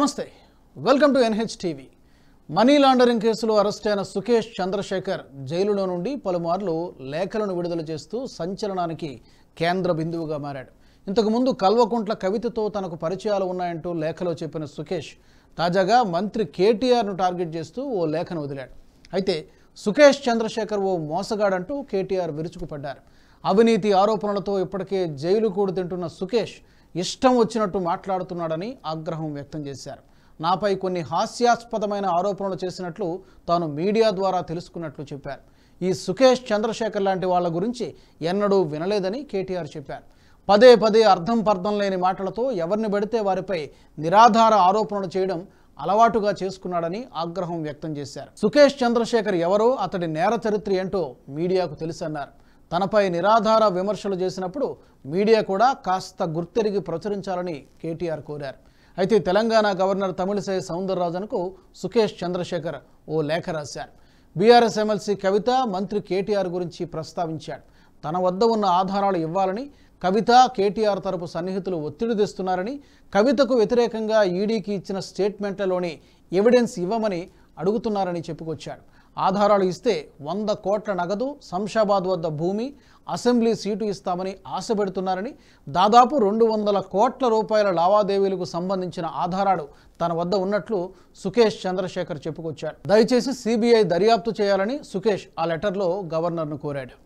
నమస్తే welcome to NH TV money laundering కేసులో arrest అయిన సుకేష్ చంద్రశేఖర్ జైలులో నుండి పలుమార్లు లేఖలను విడుదల చేస్తూ సంచలనానికి కేంద్ర బిందువుగా మారాడు ఇంతకుముందు కల్వకుంట్ల కవితతో తనకు పరిచయాలు ఉన్నాయంటూ లేఖలో చెప్పిన సుకేష్ తాజాగా మంత్రి కేటీఆర్ను టార్గెట్ చేస్తూ ఓ లేఖను వదిలాడు అయితే సుకేష్ చంద్రశేఖర్ ఓ మోసగాడంటూ కేటీఆర్ విరుచుకుపడ్డారు అవినీతి ఆరోపణలతో ఇప్పటికే జైలు కూడు తింటున్న సుకేష్ ఇష్టం వచ్చినట్టు మాట్లాడుతున్నాడని ఆగ్రహం వ్యక్తం చేశారు నాపై కొన్ని హాస్యాస్పదమైన ఆరోపణలు చేసినట్లు తాను మీడియా ద్వారా తెలుసుకున్నట్లు చెప్పారు ఈ సుకేష్ చంద్రశేఖర్ లాంటి వాళ్ళ గురించి ఎన్నడూ వినలేదని కేటీఆర్ చెప్పారు పదే పదే అర్థం పర్థం లేని మాటలతో ఎవరిని పెడితే వారిపై నిరాధార ఆరోపణలు చేయడం అలవాటుగా చేసుకున్నాడని ఆగ్రహం వ్యక్తం చేశారు సుకేష్ చంద్రశేఖర్ ఎవరో అతడి నేర చరిత్ర ఏంటో మీడియాకు తెలుసన్నారు తనపై నిరాధార విమర్శలు చేసినప్పుడు మీడియా కూడా కాస్త గుర్తెరిగి ప్రచురించాలని కేటీఆర్ కోరారు అయితే తెలంగాణ గవర్నర్ తమిళిసై సౌందరరాజన్కు సుకేష్ చంద్రశేఖర్ ఓ లేఖ రాశారు బీఆర్ఎస్ ఎమ్మెల్సీ కవిత మంత్రి కేటీఆర్ గురించి ప్రస్తావించాడు తన వద్ద ఉన్న ఆధారాలు ఇవ్వాలని కవిత కేటీఆర్ తరపు సన్నిహితులు ఒత్తిడి తెస్తున్నారని కవితకు వ్యతిరేకంగా ఈడీకి ఇచ్చిన స్టేట్మెంట్లలోని ఎవిడెన్స్ ఇవ్వమని అడుగుతున్నారని చెప్పుకొచ్చాడు ఆధారాలు ఇస్తే వంద కోట్ల నగదు శంషాబాద్ వద్ద భూమి అసెంబ్లీ సీటు ఇస్తామని ఆశ పెడుతున్నారని దాదాపు రెండు వందల కోట్ల రూపాయల లావాదేవీలకు సంబంధించిన ఆధారాలు తన వద్ద ఉన్నట్లు సుకేష్ చంద్రశేఖర్ చెప్పుకొచ్చాడు దయచేసి సిబిఐ దర్యాప్తు చేయాలని సుకేష్ ఆ లెటర్లో గవర్నర్ను కోరాడు